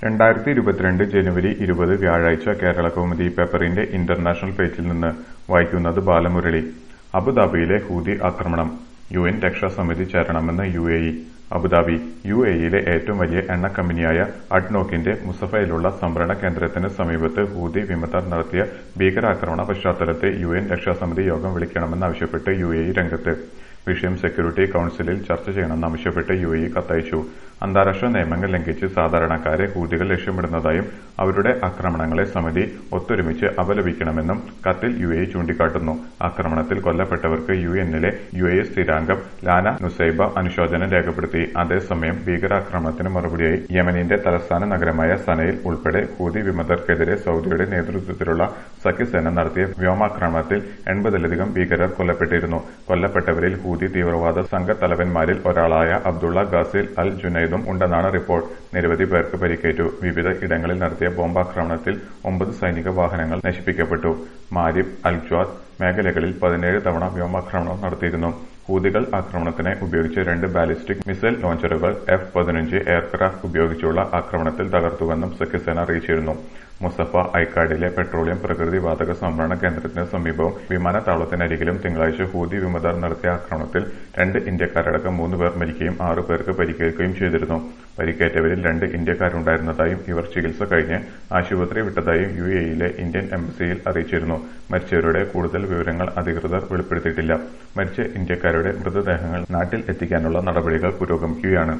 രണ്ടായിരത്തി ഇരുപത്തിരണ്ട് ജനുവരി ഇരുപത് വ്യാഴാഴ്ച കേരളകൗമുദി പേപ്പറിന്റെ ഇന്റർനാഷണൽ പേജിൽ നിന്ന് വായിക്കുന്നത് ബാലമുരളി അബുദാബിയിലെ ഹൂതി ആക്രമണം യു എൻ രക്ഷാസമിതി ചേരണമെന്ന് U A E Abu Dhabi U A ഇയിലെ ഏറ്റവും വലിയ എണ്ണ കമ്പനിയായ അഡ്നോക്കിന്റെ മുസഫയിലുള്ള സംഭരണ കേന്ദ്രത്തിന് സമീപത്ത് ഹൂതി വിമതർ നടത്തിയ ഭീകരാക്രമണ പശ്ചാത്തലത്തിൽ യു എൻ രക്ഷാസമിതി യോഗം വിളിക്കണമെന്നാവശ്യപ്പെട്ട് യു എ ഇ രംഗത്ത് വിഷയം സെക്യൂരിറ്റി കൌൺസിലിൽ ചർച്ച ചെയ്യണമെന്നാവശ്യപ്പെട്ട് യു എ ഇ കത്തയച്ചു അന്താരാഷ്ട്ര നിയമങ്ങൾ ലംഘിച്ച് സാധാരണക്കാരെ ഹൂതികൾ ലക്ഷ്യമിടുന്നതായും അവരുടെ ആക്രമണങ്ങളെ സമിതി ഒത്തൊരുമിച്ച് അപലപിക്കണമെന്നും കത്തിൽ യു എ ഇ ചൂണ്ടിക്കാട്ടുന്നു ആക്രമണത്തിൽ കൊല്ലപ്പെട്ടവർക്ക് യു എന്നിലെ യു എ സ്ഥിരാംഗം ലാന നുസൈബ അനുശോചനം രേഖപ്പെടുത്തി അതേസമയം ഭീകരാക്രമണത്തിന് മറുപടിയായി യമനിന്റെ തലസ്ഥാന നഗരമായ സനയിൽ ഉൾപ്പെടെ ഹൂതി വിമതർക്കെതിരെ സൗദിയുടെ നേതൃത്വത്തിലുള്ള സഖ്യസേന നടത്തിയ വ്യോമാക്രമണത്തിൽ എൺപതിലധികം ഭീകരർ കൊല്ലപ്പെട്ടിരുന്നു കൊല്ലപ്പെട്ടവരിൽ ഹൂതി തീവ്രവാദ സംഘത്തലവന്മാരിൽ ഒരാളായ അബ്ദുള്ള ഗാസിൽ അൽ ജുനൈദും ഉണ്ടെന്നാണ് റിപ്പോർട്ട് നിരവധി പേർക്ക് പരിക്കേറ്റു വിവിധ ഇടങ്ങളിൽ നടത്തിയ ബോംബാക്രമണത്തിൽ ഒമ്പത് സൈനിക വാഹനങ്ങൾ നശിപ്പിക്കപ്പെട്ടു മാരിബ് അൽജ്വാദ് മേഖലകളിൽ പതിനേഴ് തവണ വ്യോമാക്രമണം നടത്തിയിരുന്നു ഹൂതികൾ ആക്രമണത്തിനായി ഉപയോഗിച്ച രണ്ട് ബാലിസ്റ്റിക് മിസൈൽ ലോഞ്ചറുകൾ എഫ് പതിനഞ്ച് എയർക്രാഫ്റ്റ് ഉപയോഗിച്ചുള്ള ആക്രമണത്തിൽ തകർത്തുവെന്നും സഖ്യസേന അറിയിച്ചിരുന്നു മുസഫ ഐക്കാഡിലെ പെട്രോളിയം പ്രകൃതി വാതക സംഭരണ കേന്ദ്രത്തിന് സമീപവും വിമാനത്താവളത്തിനരികിലും തിങ്കളാഴ്ച ഹൂതി വിമതർ നടത്തിയ ആക്രമണത്തിൽ രണ്ട് ഇന്ത്യക്കാരടക്കം മൂന്ന് പേർ മരിക്കുകയും ആറു പേർക്ക് പരിക്കേൽക്കുകയും ചെയ്തിരുന്നു പരിക്കേറ്റവരിൽ രണ്ട് ഇന്ത്യക്കാരുണ്ടായിരുന്നതായും ഇവർ ചികിത്സ കഴിഞ്ഞ് ആശുപത്രി വിട്ടതായും യു എയിലെ ഇന്ത്യൻ എംബസിയിൽ അറിയിച്ചിരുന്നു മരിച്ചവരുടെ കൂടുതൽ വിവരങ്ങൾ അധികൃതർ വെളിപ്പെടുത്തിയിട്ടില്ല മരിച്ച ഇന്ത്യക്കാരുടെ മൃതദേഹങ്ങൾ നാട്ടിൽ എത്തിക്കാനുള്ള നടപടികൾ പുരോഗമിക്കുകയാണ്